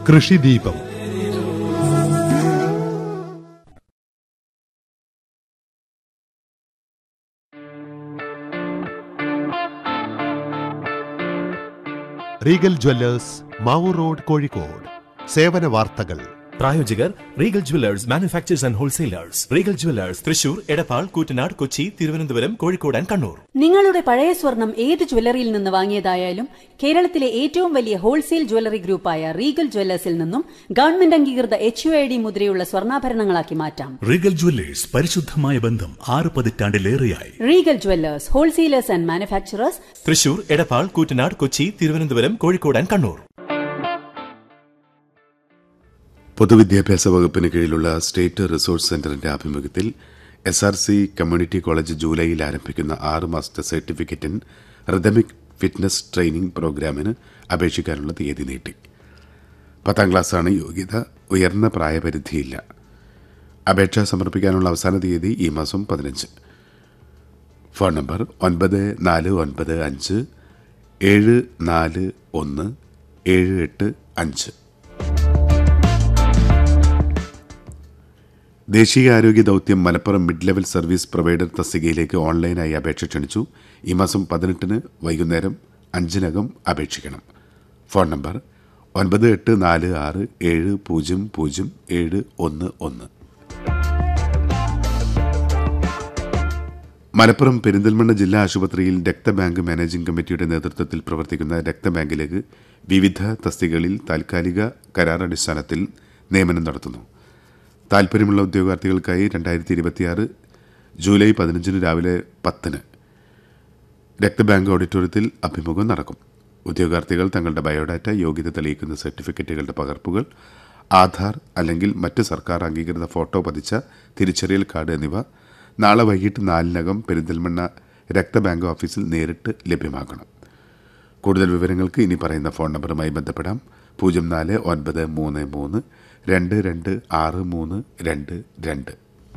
കൃഷിദീപം Regal Jewellers Mavoor road Kozhikode സേവന വാർത്തകൾ പ്രായോജകർ Regal Jewellers manufacturers and wholesalers Regal Jewellers Thrissur Edappal Koottanad Kochi Thiruvananthapuram Kozhikode and Kannur നിങ്ങളുടെ പഴയ സ്വർണം ഏത് ജ്വല്ലറിയിൽ നിന്ന് വാങ്ങിയതായാലും കേരളത്തിലെ ഏറ്റവും വലിയ ഹോൾസെയിൽ ജ്വല്ലറി ഗ്രൂപ്പായ റീഗൽ ജ്വല്ലേഴ്സിൽ നിന്നും ഗവൺമെന്റ് അംഗീകൃത എച്ച് യു ഐ ഡി മുദ്രയുള്ള സ്വർണ്ണാഭരണങ്ങളാക്കി മാറ്റാം റീഗൽ ജ്വല്ലേഴ്സ് പരിശുദ്ധമായ ബന്ധം ആറ് പതിറ്റാണ്ടിലേറെയായി Regal Jewellers wholesalers and manufacturers Thrissur Edappal Koottanad Kochi Thiruvananthapuram Kozhikode and Kannur പൊതുവിദ്യാഭ്യാസ വകുപ്പിന് കീഴിലുള്ള സ്റ്റേറ്റ് റിസോഴ്സ് സെന്ററിന്റെ ആഭിമുഖ്യത്തിൽ S R C community college ജൂലൈയിൽ ആരംഭിക്കുന്ന ആറ് മാസത്തെ certificate in rhythmic fitness training പ്രോഗ്രാമിന് അപേക്ഷിക്കാനുള്ള തീയതി നീട്ടി പത്താം ക്ലാസ്സാണ് യോഗ്യത ഉയർന്ന പ്രായപരിധിയില്ല അപേക്ഷ സമർപ്പിക്കാനുള്ള അവസാന തീയതി ഈ മാസം പതിനഞ്ച് ഫോൺ നമ്പർ ഒൻപത് നാല് ഒൻപത് അഞ്ച് ഏഴ് നാല് ഒന്ന് ഏഴ് എട്ട് അഞ്ച് ദേശീയ ആരോഗ്യ ദൗത്യം Malappuram mid level service provider തസ്തികയിലേക്ക് ഓൺലൈനായി അപേക്ഷ ക്ഷണിച്ചു ഈ മാസം പതിനെട്ടിന് വൈകുന്നേരം അഞ്ചിനകം അപേക്ഷിക്കണം ഫോൺ നമ്പർ ഒൻപത് എട്ട് നാല് ആറ് ഏഴ് പൂജ്യം പൂജ്യം ഏഴ് ഒന്ന് ഒന്ന് മലപ്പുറം പെരിന്തൽമണ്ണ ജില്ലാ ആശുപത്രിയിൽ രക്തബാങ്ക് മാനേജിംഗ് കമ്മിറ്റിയുടെ നേതൃത്വത്തിൽ പ്രവർത്തിക്കുന്ന രക്തബാങ്കിലേക്ക് വിവിധ തസ്തികകളിൽ താൽക്കാലിക കരാർ അടിസ്ഥാനത്തിൽ നിയമനം നടത്തുന്നു താൽപ്പര്യമുള്ള ഉദ്യോഗാർത്ഥികൾക്കായി രണ്ടായിരത്തി ഇരുപത്തിയാറ് ജൂലൈ പതിനഞ്ചിന് രാവിലെ പത്തിന് രക്തബാങ്ക് ഓഡിറ്റോറിയത്തിൽ അഭിമുഖം നടക്കും ഉദ്യോഗാർത്ഥികൾ തങ്ങളുടെ ബയോഡാറ്റ യോഗ്യത തെളിയിക്കുന്ന സർട്ടിഫിക്കറ്റുകളുടെ പകർപ്പുകൾ ആധാർ അല്ലെങ്കിൽ മറ്റ് സർക്കാർ അംഗീകൃത ഫോട്ടോ പതിച്ച തിരിച്ചറിയൽ കാർഡ് എന്നിവ നാളെ വൈകിട്ട് നാലിനകം പെരിന്തൽമണ്ണ രക്തബാങ്ക് ഓഫീസിൽ നേരിട്ട് ലഭ്യമാക്കണം കൂടുതൽ വിവരങ്ങൾക്ക് ഇനി പറയുന്ന ഫോൺ നമ്പറുമായി ബന്ധപ്പെടാം പൂജ്യം നാല് ഒൻപത് മൂന്ന് മൂന്ന് രണ്ട് രണ്ട് ആറ് മൂന്ന് രണ്ട് രണ്ട്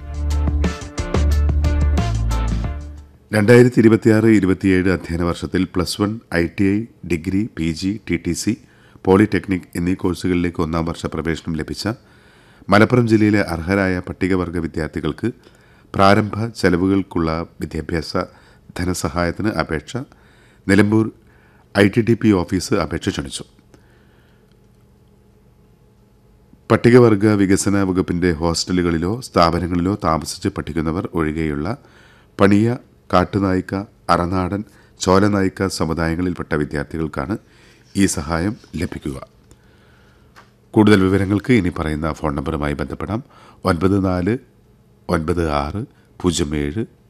രണ്ടായിരത്തി ഇരുപത്തിയാറ് ഇരുപത്തിയേഴ് അധ്യയന വർഷത്തിൽ plus one I T I degree P G T T C polytechnic എന്നീ കോഴ്സുകളിലേക്ക് ഒന്നാം വർഷ പ്രവേശനം ലഭിച്ച മലപ്പുറം ജില്ലയിലെ അർഹരായ പട്ടികവർഗ വിദ്യാർത്ഥികൾക്ക് പ്രാരംഭ ചെലവുകൾക്കുള്ള വിദ്യാഭ്യാസ ധനസഹായത്തിന് അപേക്ഷ Nilambur I T D P office അപേക്ഷ ക്ഷണിച്ചു പട്ടികവർഗ വികസന വകുപ്പിന്റെ ഹോസ്റ്റലുകളിലോ സ്ഥാപനങ്ങളിലോ താമസിച്ച് പഠിക്കുന്നവർ ഒഴികെയുള്ള പണിയ കാട്ടുനായിക്ക അറനാടൻ ചോലനായിക്ക സമുദായങ്ങളിൽപ്പെട്ട വിദ്യാർത്ഥികൾക്കാണ് ഈ സഹായം ലഭിക്കുക കൂടുതൽ വിവരങ്ങൾക്ക് ഇനി പറയുന്ന ഫോൺ നമ്പറുമായി ബന്ധപ്പെടാം ഒൻപത് നാല് ഒൻപത് ആറ് പൂജ്യം ഏഴ്